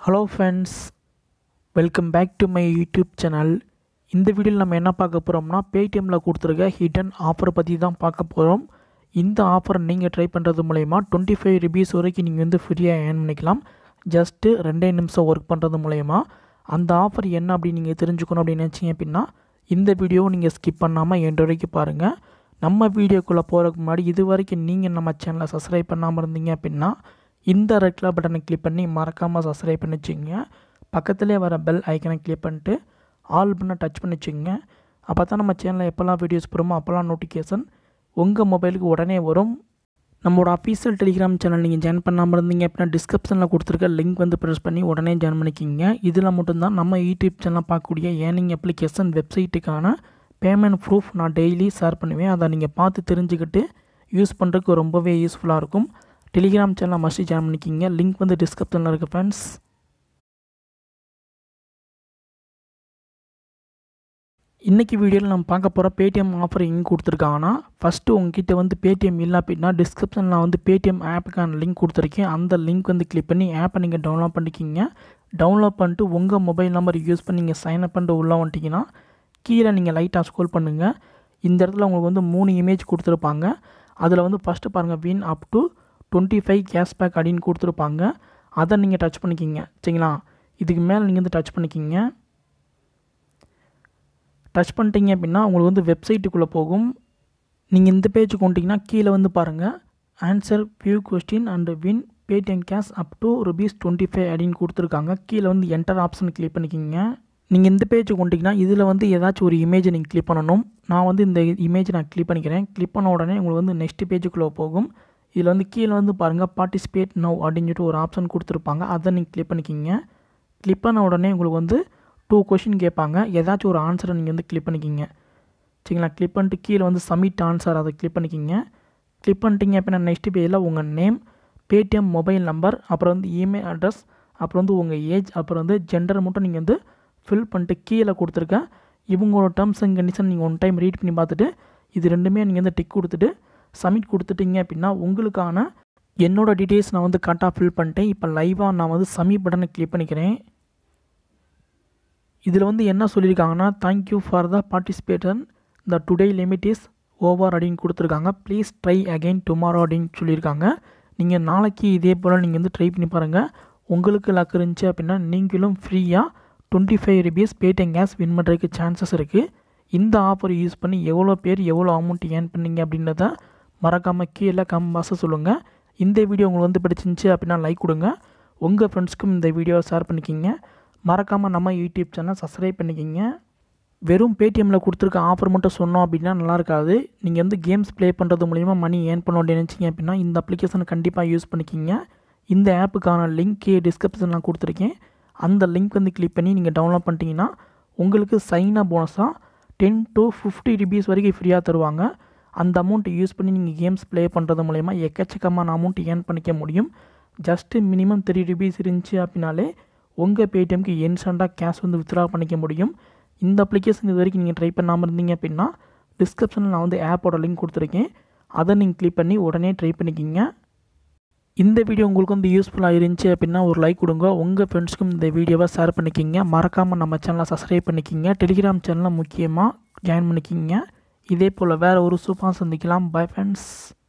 hello friends welcome back to my YouTube channel இந்த வீடியோவில் நம்ம என்ன பார்க்க போகிறோம்னா பேடிஎம்மில் கொடுத்துருக்க ஹிடன் ஆஃபரை பற்றி தான் பார்க்க போகிறோம் இந்த ஆஃபரை நீங்கள் ட்ரை பண்ணுறது மூலயமா டுவெண்ட்டி ஃபைவ் ருபீஸ் வரைக்கும் நீங்கள் வந்து ஃப்ரீயாக ஏர்ன் பண்ணிக்கலாம் ஜஸ்ட்டு ரெண்டே நிமிஷம் ஒர்க் பண்ணுறது மூலயமா அந்த ஆஃபர் என்ன அப்படின்னு நீங்கள் தெரிஞ்சுக்கணும் அப்படின்னு நினச்சிங்க அப்படின்னா இந்த வீடியோவை நீங்கள் ஸ்கிப் பண்ணாமல் எண்டு வரைக்கும் பாருங்கள் நம்ம வீடியோக்குள்ளே போகிறதுக்கு முன்னாடி இது வரைக்கும் நீங்கள் நம்ம சேனலை சப்ஸ்கிரைப் பண்ணாமல் இருந்தீங்க அப்படின்னா இந்த ரெட் கலர் பட்டனை கிளிக் பண்ணி மறக்காமல் சப்ஸ்கிரைப் பண்ணி வச்சுங்க பக்கத்துலேயே வர பெல் ஐக்கனை கிளிக் பண்ணிட்டு ஆல் பண்ண டச் பண்ணி வச்சுங்க அப்போ தான் நம்ம சேனலில் எப்போல்லாம் வீடியோஸ் போகிறோமோ அப்போல்லாம் நோட்டிஃபிகேஷன் உங்கள் மொபைலுக்கு உடனே வரும் நம்மளோட அஃபீஷியல் டெலிகிராம் சேனல் நீங்கள் ஜாயின் பண்ணாமல் இருந்தீங்க அப்படின்னா டிஸ்கிரிப்ஷனில் கொடுத்துருக்க லிங்க் வந்து ப்ரெஸ் பண்ணி உடனே ஜாயின் பண்ணிக்கிங்க இதில் மட்டும்தான் நம்ம யூடியூப் சேனலில் பார்க்கக்கூடிய ஏர்னிங் அப்ளிகேஷன் வெப்சைட்டுக்கான பேமெண்ட் ப்ரூஃப் நான் டெய்லி ஷேர் பண்ணுவேன் அதை நீங்கள் பார்த்து தெரிஞ்சுக்கிட்டு யூஸ் பண்ணுறதுக்கு ரொம்பவே யூஸ்ஃபுல்லாக இருக்கும் டெலிகிராம் சேனலை மஸ்ட் ஜாயின் பண்ணிக்கிங்க லிங்க் வந்து டிஸ்கிரிப்ஷனில் இருக்குது ஃப்ரெண்ட்ஸ் இன்றைக்கி வீடியோவில் நம்ம பார்க்க போகிற பேடிஎம் ஆஃபர் எங்கே கொடுத்துருக்காங்கன்னா ஃபஸ்ட்டு உங்ககிட்ட வந்து பேடிஎம் இல்லை அப்படின்னா டிஸ்கிரிப்ஷனில் வந்து பேடிஎம் ஆப்புக்கான லிங்க் கொடுத்துருக்கேன் அந்த லிங்க் வந்து கிளிக் பண்ணி ஆப்பை நீங்கள் டவுன்லோட் பண்ணிக்கிங்க டவுன்லோட் பண்ணிட்டு உங்கள் மொபைல் நம்பர் யூஸ் பண்ணி நீங்கள் சைன் அப் பண்ணிட்டு உள்ளே வந்துட்டிங்கன்னா கீழே நீங்கள் லைட்டாக ஸ்க்ரோல் பண்ணுங்கள் இந்த இடத்துல உங்களுக்கு வந்து மூணு இமேஜ் கொடுத்துருப்பாங்க அதில் வந்து ஃபஸ்ட்டு பாருங்கள் win up to twenty five cashback அப்படின்னு கொடுத்துருப்பாங்க அதை நீங்கள் டச் பண்ணிக்கிங்க சரிங்களா இதுக்கு மேலே நீங்கள் வந்து டச் பண்ணிக்கிங்க டச் பண்ணிட்டீங்க அப்படின்னா உங்களுக்கு வந்து வெப்சைட்டுக்குள்ளே போகும் நீங்கள் இந்த பேஜுக்கு வந்துட்டிங்கன்னா கீழே வந்து பாருங்கள் answer view question and win Paytm cash up to rupees twenty five அப்படின்னு கொடுத்துருக்காங்க கீழே வந்து என்டர் ஆப்ஷன் கிளிக் பண்ணிக்கிங்க நீங்கள் இந்த பேஜுக்கு வந்துட்டிங்கன்னா இதில் வந்து ஏதாச்சும் ஒரு இமேஜை நீங்கள் கிளிக் பண்ணணும் நான் வந்து இந்த இமேஜை நான் கிளிக் பண்ணிக்கிறேன் கிளிக் பண்ண உடனே உங்களுக்கு வந்து நெக்ஸ்ட் பேஜுக்குள்ளே போகும் இதில் வந்து கீழே வந்து பாருங்கள் பார்ட்டிசிபேட் நவ் அப்படின்னு சொல்லிட்டு ஒரு ஆப்ஷன் கொடுத்துருப்பாங்க அதை நீங்கள் கிளிக் பண்ணிக்கிங்க கிளிக் பண்ண உடனே உங்களுக்கு வந்து டூ கொஷின் கேட்பாங்க ஏதாச்சும் ஒரு ஆன்சரை நீங்கள் வந்து கிளிக் பண்ணிக்கிங்க சரிங்களா கிளிக் பண்ணிட்டு கீழே வந்து சப்மிட் ஆன்சர் அதை கிளிக் பண்ணிக்கிங்க கிளிக் பண்ணிட்டீங்க அப்படின்னா நெக்ஸ்ட் பேஜில் உங்கள் நேம் பேடிஎம் மொபைல் நம்பர் அப்புறம் வந்து இமெயில் அட்ரஸ் அப்புறம் வந்து உங்கள் ஏஜ் அப்புறம் வந்து ஜெண்டர் மட்டும் நீங்கள் வந்து ஃபில் பண்ணிட்டு கீழே கொடுத்துருக்க இவங்களோட டேர்ம்ஸ் அண்ட் கண்டிஷன் நீங்கள் ஒன் டைம் ரீட் பண்ணி பார்த்துட்டு இது ரெண்டுமே நீங்கள் வந்து டிக் கொடுத்துட்டு சப்மிட் கொடுத்துட்டீங்க அப்படின்னா உங்களுக்கான என்னோடய டீட்டெயில்ஸ் நான் வந்து கரெக்டாக ஃபில் பண்ணிட்டேன் இப்போ லைவாக நான் வந்து சப்மிட் பட்டனை கிளிக் பண்ணிக்கிறேன் இதில் வந்து என்ன சொல்லியிருக்காங்கன்னா thank you for the participation the today limit is over அப்படின்னு கொடுத்துருக்காங்க ப்ளீஸ் ட்ரை அகைன் டுமாரோ அப்படின்னு சொல்லியிருக்காங்க நீங்கள் நாளைக்கு இதே போல் நீங்கள் வந்து ட்ரை பண்ணி பாருங்கள் உங்களுக்கு லக் இருந்துச்சு அப்படின்னா நீங்களும் ஃப்ரீயாக twenty five rupees Paytm cash win பண்ணுறதுக்கு சான்சஸ் இருக்குது இந்த ஆஃபர் யூஸ் பண்ணி எவ்வளோ பேர் எவ்வளோ அமௌண்ட் ஏர்ன் பண்ணீங்க அப்படின்றத மறக்காமல் கீழே கம்பாஸை சொல்லுங்கள் இந்த வீடியோ உங்களுக்கு வந்து பிடிச்சிருந்துச்சி அப்படின்னா லைக் கொடுங்க உங்கள் ஃப்ரெண்ட்ஸ்க்கும் இந்த வீடியோவை ஷேர் பண்ணிக்கிங்க மறக்காமல் நம்ம யூடியூப் சேனல் சப்ஸ்கிரைப் பண்ணிக்கிங்க வெறும் பேடிஎம்மில் கொடுத்துருக்க ஆஃபர் மட்டும் சொன்னோம் அப்படின்னா நல்லா இருக்காது நீங்கள் வந்து கேம்ஸ் ப்ளே பண்ணுறது மூலிமா மணி ஏர்ன் பண்ண நினச்சிங்க அப்படின்னா இந்த அப்ளிகேஷனை கண்டிப்பாக யூஸ் பண்ணிக்கிங்க இந்த ஆப்புக்கான லிங்க் டிஸ்கிரிப்ஷன் நான் கொடுத்துருக்கேன் அந்த லிங்க் வந்து கிளிக் பண்ணி நீங்கள் டவுன்லோட் பண்ணிட்டீங்கன்னா உங்களுக்கு சைனாக போனஸாக டென் டு ஃபிஃப்டி ருபீஸ் வரைக்கும் ஃப்ரீயாக தருவாங்க அந்த அமௌண்ட்டை யூஸ் பண்ணி நீங்கள் கேம்ஸ் ப்ளே பண்ணுறது மூலயமா எக்கச்சக்கமான அமௌண்ட் ஏர்ன் பண்ணிக்க முடியும் ஜஸ்ட்டு மினிமம் த்ரீ ருபீஸ் இருந்துச்சு அப்படின்னாலே உங்கள் பேடிஎம்க்கு இன்ஸ்டண்ட்டாக கேஷ் வந்து வித்ட்ரா பண்ணிக்க முடியும் இந்த அப்ளிகேஷன் இது வரைக்கும் நீங்கள் ட்ரை பண்ணாமல் இருந்தீங்க அப்படின்னா டிஸ்கிரிப்ஷனில் நான் வந்து ஆப்போட லிங்க் கொடுத்துருக்கேன் அதை நீங்கள் கிளிக் பண்ணி உடனே ட்ரை பண்ணிக்கிங்க இந்த வீடியோ உங்களுக்கு வந்து யூஸ்ஃபுல்லாக இருந்துச்சு அப்படின்னா ஒரு லைக் கொடுங்க உங்கள் ஃப்ரெண்ட்ஸ்க்கும் இந்த வீடியோவை ஷேர் பண்ணிக்கிங்க மறக்காமல் நம்ம சேனலை சப்ஸ்கிரைப் பண்ணிக்கிங்க டெலிகிராம் சேனலை முக்கியமாக ஜாயின் பண்ணிக்கிங்க இதே போல் வேறு ஒரு சூப்பராக சந்திக்கலாம் பை ஃப்ரெண்ட்ஸ்